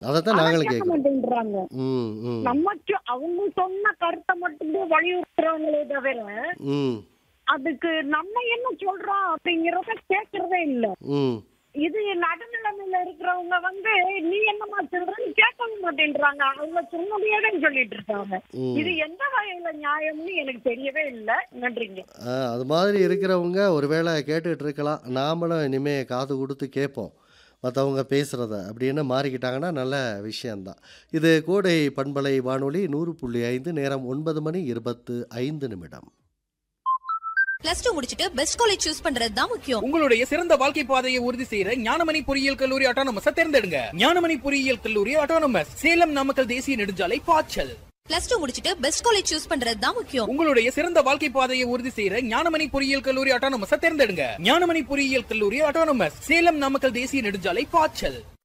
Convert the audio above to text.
அதத்தான் ஆனா நாங்களும் கேட்க கேட்குறோம் மாட்டேன்றாங்க ம் ம் நமக்கு அவங்க சொன்ன கருத்தை மட்டும்தான் வலியுறுத்துறாங்களே தவிர ம் அதுக்கு நம்ம என்ன சொல்றோம் அப்படிங்கறத கேட்கறதே இல்ல ம் இது நடுநிலைமையில இருக்கிறவங்க வந்து நீ என்னமா சொல்றன்னு கேட்கவே மாட்டேன்றாங்க அவங்க சொன்னதையே சொல்லிட்டு இருக்காங்க ம். இது எந்த வகையில நியாயம்னு எனக்கு தெரியவே இல்ல நன்றிங்க ஆ, அது மாதிரி இருக்கிறவங்க ஒருவேளை கேட்டுட்டு இருக்கலாம் நாமளும் இனிமே காது கொடுத்து கேட்போம் மற்றவங்க பேசுகிறத அப்படின்னு மாறிக்கிட்டாங்கன்னா நல்ல விஷயந்தான் இது கோடை பண்பலை வானொலி நூறு புள்ளி ஐந்து நேரம் ஒன்பது மணி இருபத்து ஐந்து நிமிடம் பிளஸ் டூ முடிச்சிட்டு பெஸ்ட் காலேஜ் சூஸ் பண்றது தான் முக்கியம் உங்களுடைய சிறந்த வாழ்க்கை பாதையை உறுதி செய்யற ஞானமணி பொறியியல் கல்லூரி ஆட்டோனமஸ் தேர்ந்தெடுங்க ஞானமணி பொறியியல் கல்லூரி ஆட்டோனமஸ் சேலம் நாமக்கல் தேசிய நெடுஞ்சாலை பாய்ச்சல் பிளஸ் டூ முடிச்சிட்டு பெஸ்ட் காலேஜ் சூஸ் பண்றது தான் முக்கியம் உங்களுடைய சிறந்த வாழ்க்கை பாதையை உறுதி செய்யற ஞானமணி பொறியியல் கல்லூரி ஆட்டோனமஸ் தேர்ந்தெடுங்க ஞானமணி பொறியியல் கல்லூரி ஆட்டோனமஸ் சேலம் நாமக்கல் தேசிய நெடுஞ்சாலை பாய்ச்சல்